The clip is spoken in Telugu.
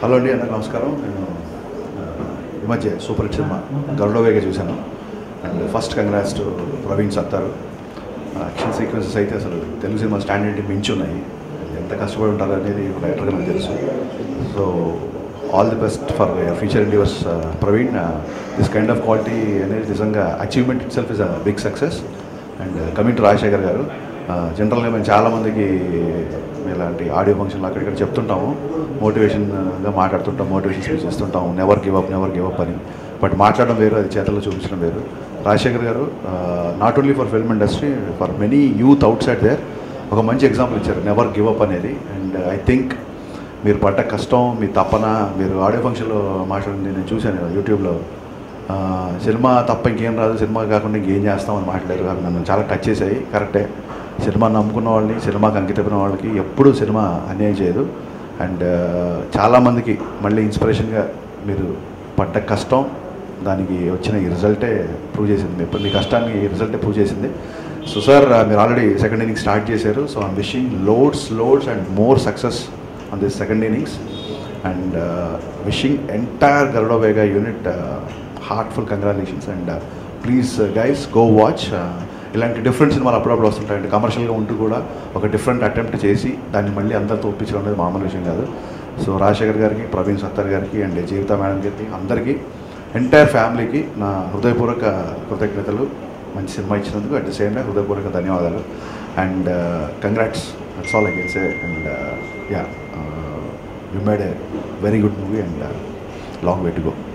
హలో అండి అందరికి నమస్కారం నేను ఆ, ఈ మధ్య సూపర్ హిట్ సినిమా గరుడవేగా చూశాను and first congrats to Praveen Sattaru action sequences అయితే అసలు తెలుగు సినిమా స్టాండర్డ్ని మించి ఉన్నాయి ఎంత కష్టపడి ఉంటారు అనేది ఒక డైరెక్టర్గా నాకు తెలుసు so all the best for future endeavours Praveen this kind of quality అనేది నిజంగా achievement itself is a big success and coming to Rajasekhar garu జనరల్గా మేము చాలామందికి ఇలాంటి ఆడియో ఫంక్షన్లు అక్కడిక్కడ చెప్తుంటాము మోటివేషన్గా మాట్లాడుతుంటాం మోటివేషన్ స్పీచ్ ఇస్తుంటాం never give up never give up అని బట్ మాట్లాడడం వేరు అది చేతల్లో చూపించడం వేరు Rajasekhar garu not only for film industry for many youth outside there ఒక మంచి ఎగ్జాంపుల్ ఇచ్చారు నెవర్ గివ్ అప్ అనేది అండ్ ఐ థింక్ మీరు పడ్డ కష్టం మీ తపన మీరు ఆడియో ఫంక్షన్లో మాట్లాడింది నేను చూశాను యూట్యూబ్లో ఆ, సినిమా తప్ప ఇంకేం రాదు సినిమా కాకుండా ఇంకేం చేస్తామని మాట్లాడారు అవి నన్ను చాలా టచ్ చేశాయి కరెక్టే సినిమా నమ్ముకున్న వాళ్ళని సినిమాకి అంకితమైన వాళ్ళకి ఎప్పుడూ సినిమా అన్యాయం చేయదు అండ్ చాలామందికి మళ్ళీ ఇన్స్పిరేషన్గా మీరు పడ్డ కష్టం దానికి వచ్చిన ఈ రిజల్టే ప్రూవ్ చేసింది మీ- మీ కష్టాన్ని ఈ రిజల్టే ప్రూవ్ చేసింది సో సార్ మీరు ఆల్రెడీ సెకండ్ ఇన్నింగ్స్ స్టార్ట్ చేశారు so I'm wishing loads loads and more success on this second innings and wishing entire Garudavega unit heartful congratulations and please guys go watch ఇలాంటి డిఫరెంట్ సినిమాలు అప్పుడప్పుడు వస్తుంటాయి అంటే కమర్షియల్గా ఉంటూ కూడా ఒక డిఫరెంట్ అటెంప్ట్ చేసి దాన్ని మళ్ళీ అందరితో ఒప్పించడం అనేది మామూలు విషయం కాదు సో రాజశేఖర్ గారికి ప్రవీణ్ సత్తర్ గారికి అండ్ జీవిత మేడం గారికి అందరికీ ఎంటైర్ ఫ్యామిలీకి నా హృదయపూర్వక కృతజ్ఞతలు మంచి సినిమా ఇచ్చినందుకు అట్ ది సేమ్ టైం హృదయపూర్వక ధన్యవాదాలు and congrats that's all I can say and yeah you made a very good movie and long way to go